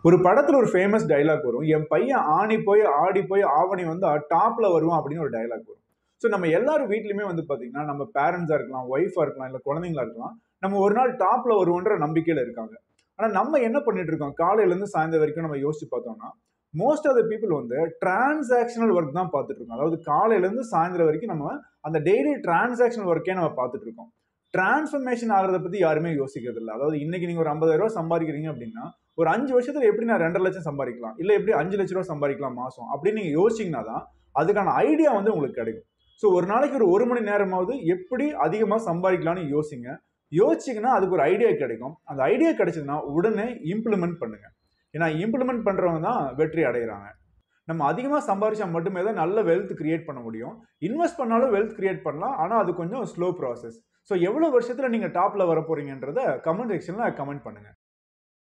ஒரு படத்துல ஒரு ஃபேமஸ் டைலாக் வரும் என் பையன் ஆணி போய் ஆடி போய் ஆவணி வந்து டாப்ல வருவான் அப்படின்னு ஒரு டைலாக் வரும் ஸோ நம்ம எல்லாரும் வீட்லயுமே வந்து பாத்தீங்கன்னா நம்ம பேரண்ட்ஸா இருக்கலாம் ஒய்ஃபா இருக்கலாம் இல்ல குழந்தைங்களா இருக்கலாம் நம்ம ஒரு நாள் டாப்ல வருவோன்ற நம்பிக்கையில இருக்காங்க ஆனா நம்ம என்ன பண்ணிட்டு இருக்கோம் காலையில இருந்து சாயந்தரம் வரைக்கும் நம்ம யோசிச்சு பார்த்தோம்னா மோஸ்ட் ஆஃப் த பீப்புள் வந்து டிரான்சாக்ஷனல் ஒர்க் தான் பார்த்துட்டு இருக்கோம் அதாவது காலையில இருந்து சாயந்தரம் வரைக்கும் நம்ம அந்த டெய்லி டிரான்சாக்ஷனல் ஒர்க்கே நம்ம பார்த்துட்டு இருக்கோம் டிரான்ஸ்ஃபர்மேஷன் ஆகிறத பத்தி யாருமே யோசிக்கிறது இல்லை அதாவது இன்னைக்கு நீங்க ஒரு ஐம்பதாயிரம் ரூபாய் சம்பாதிக்கிறீங்க அப்படின்னா ஒரு அஞ்சு வருஷத்துல எப்படி நான் ரெண்டரை லட்சம் சம்பாதிக்கலாம் இல்ல எப்படி அஞ்சு லட்ச ரூபா சம்பாதிக்கலாம் மாசம் அப்படின்னு நீங்க யோசிச்சீங்கன்னா தான் அதுக்கான ஐடியா வந்து உங்களுக்கு கிடைக்கும் ஸோ ஒரு நாளைக்கு ஒரு ஒரு மணி நேரமாவது எப்படி அதிகமாக சம்பாதிக்கலாம்னு யோசிங்க யோசிச்சிங்கன்னா அதுக்கு ஒரு ஐடியா கிடைக்கும் அந்த ஐடியா கிடைச்சதுன்னா உடனே இம்ப்ளிமெண்ட் பண்ணுங்க ஏன்னா இம்ப்ளிமெண்ட் பண்றவங்க தான் வெற்றி அடைகிறாங்க நம்ம அதிகமாக சம்பாதிச்சா மட்டுமே தான் நல்ல வெல்த் கிரியேட் பண்ண முடியும் இன்வெஸ்ட் பண்ணாலும் வெல்த் கிரியேட் பண்ணலாம் ஆனால் அது கொஞ்சம் ஸ்லோ ப்ராசஸ் ஸோ எவ்வளோ வருஷத்தில் நீங்கள் டாப்பில் வர போறீங்கன்றத கமெண்ட் செக்ஷனில் கமெண்ட் பண்ணுங்க